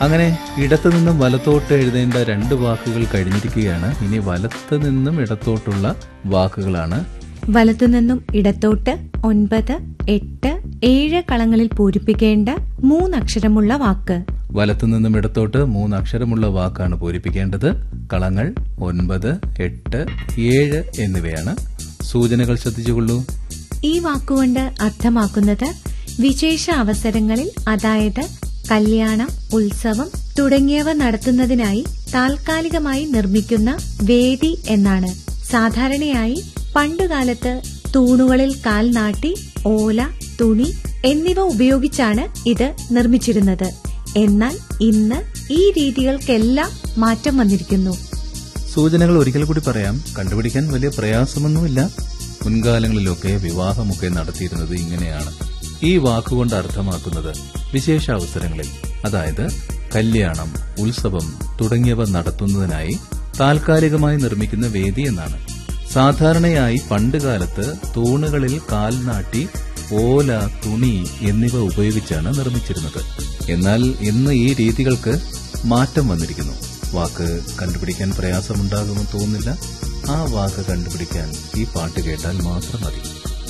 അങ്ങനെ ഇടത്തു നിന്നും വലത്തോട്ട് എഴുതേണ്ട രണ്ട് വാക്കുകൾ കഴിഞ്ഞിരിക്കുകയാണ് ഇനി വലത്ത് നിന്നും ഇടത്തോട്ടുള്ള വാക്കുകളാണ് വലത്തുനിന്നും ഇടത്തോട്ട് ഒൻപത് എട്ട് ഏഴ് കളങ്ങളിൽ പൂരിപ്പിക്കേണ്ട മൂന്നക്ഷരമുള്ള വാക്ക് വലത്തു നിന്നും ഇടത്തോട്ട് മൂന്ന് അക്ഷരമുള്ള വാക്കാണ് പൂരിപ്പിക്കേണ്ടത് കളങ്ങൾ ഒൻപത് എട്ട് ഏഴ് എന്നിവയാണ് സൂചനകൾ ശ്രദ്ധിച്ചുകൊള്ളൂ ഈ വാക്കുകൊണ്ട് അർത്ഥമാക്കുന്നത് വിശേഷ അവസരങ്ങളിൽ അതായത് കല്യാണം ഉത്സവം തുടങ്ങിയവ നടത്തുന്നതിനായി താൽക്കാലികമായി നിർമ്മിക്കുന്ന വേദി എന്നാണ് സാധാരണയായി പണ്ടുകാലത്ത് തൂണുകളിൽ കാൽ നാട്ടി ഓല തുണി എന്നിവ ഉപയോഗിച്ചാണ് ഇത് നിർമ്മിച്ചിരുന്നത് എന്നാൽ ഇന്ന് ഈ രീതികൾക്കെല്ലാം മാറ്റം വന്നിരിക്കുന്നു സൂചനകൾ ഒരിക്കൽ കൂടി പറയാം കണ്ടുപിടിക്കാൻ വലിയ പ്രയാസമൊന്നുമില്ല മുൻകാലങ്ങളിലൊക്കെ വിവാഹമൊക്കെ നടത്തിയിരുന്നത് ഇങ്ങനെയാണ് ഈ വാക്കുകൊണ്ട് അർത്ഥമാക്കുന്നത് വിശേഷ അവസരങ്ങളിൽ അതായത് കല്യാണം ഉത്സവം തുടങ്ങിയവ നടത്തുന്നതിനായി താൽക്കാലികമായി നിർമ്മിക്കുന്ന വേദി എന്നാണ് സാധാരണയായി പണ്ടുകാലത്ത് തൂണുകളിൽ കാൽ നാട്ടി ഓല തുണി എന്നിവ ഉപയോഗിച്ചാണ് നിർമ്മിച്ചിരുന്നത് എന്നാൽ ഇന്ന് ഈ രീതികൾക്ക് മാറ്റം വന്നിരിക്കുന്നു വാക്ക് കണ്ടുപിടിക്കാൻ പ്രയാസമുണ്ടാകുമെന്ന് തോന്നുന്നില്ല ആ വാക്ക് കണ്ടുപിടിക്കാൻ ഈ പാട്ട് കേട്ടാൽ മാത്രം മതി